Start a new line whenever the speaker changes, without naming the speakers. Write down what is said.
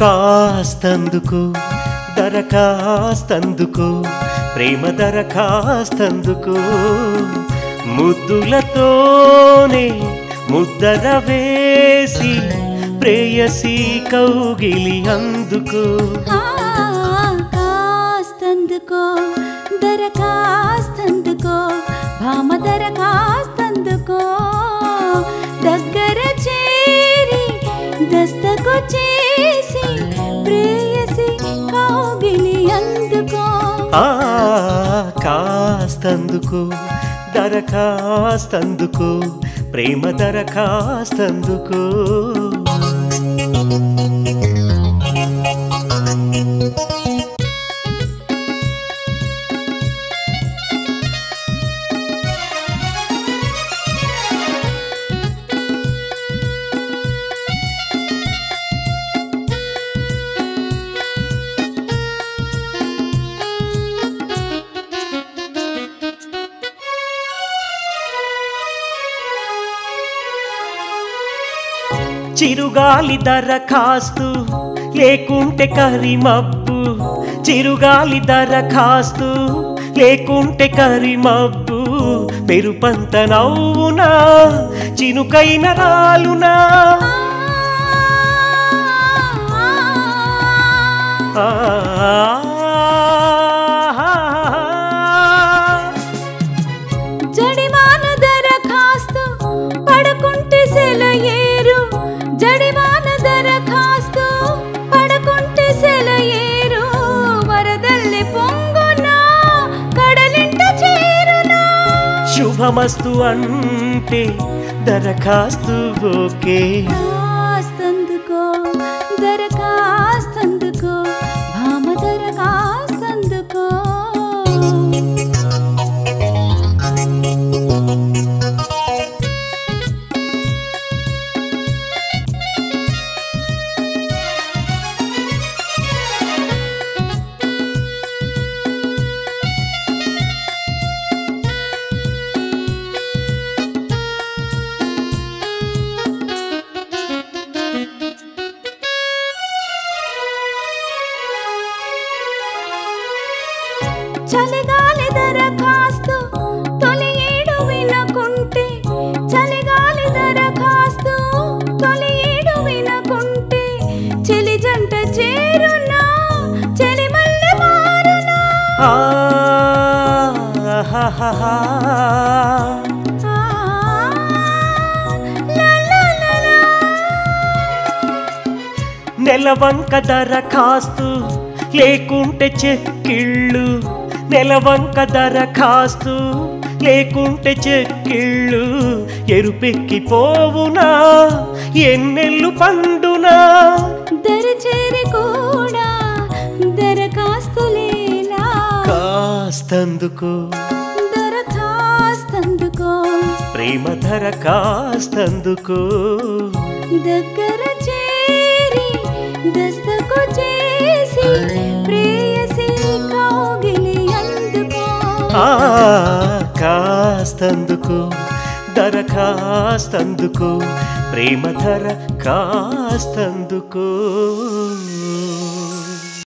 కాస్తందుకు దరఖాస్తందుకు ప్రేమ దరఖాస్తందుకు ముద్దులతోనే ముద్దర వేసి ప్రేయసి కౌగిలి అందుకు
ఆ, కాస్తందుకో దరఖాస్తందుకో భామ దరఖాస్తందుకో దగ్గర చేరి దస్తకు చేసి ప్రేయసి కౌగిలి అందుకో
ఆ కాస్తందుకు దరఖాస్తందుకు ప్రేమ దరఖాస్తందుకు చిరుగాలి దరఖాస్తు లేకుంటే కరిమబ్బు చిరుగాలి దరఖాస్తు లేకుంటే కరిమబ్బు పెరుపంత నవ్వునా చినుకైన రాలునా
ఆ,
ఆ
జడివాన దరఖాస్తు పడకుంటే సెలయేరు జడివాన దరఖాస్తు పడకుంటే సెలయేరు వరదల్లి పొంగునా కడలింట చేరునా
శుభమస్తు అంటే దరఖాస్తు ఓకే
కాస్తందుకో దరఖాస్తందుకో భామ దరఖాస్తందుకో చలిగాలి దరఖాస్తు తొలి ఏడు వినకుంటే చలిగాలి దరఖాస్తు తొలి ఏడు వినకుంటే చెలి జంట చేరునా చెలి మల్లె మారునా
ఆ, హా, హా, హా.
ఆ, లా, లా, లా, లా.
నెలవంక దరఖాస్తు లేకుంటే చెక్కిళ్ళు నెలవంక దరఖాస్తు లేకుంటే చెక్కిళ్ళు ఎరుపెక్కిపోవునా ఎన్నెల్లు పండునా
దరచేరి కూడా దరఖాస్తులేలా
కాస్తందుకు
దరఖాస్తందుకో
ప్రేమ దరఖాస్తందుకు
దగ్గర చేరి దస్తకు చేసి ప్రేయసి కౌగిలి అందుకో
ఆ కాస్తందుకు దరఖాస్తందుకు ప్రేమ దరఖాస్తందుకు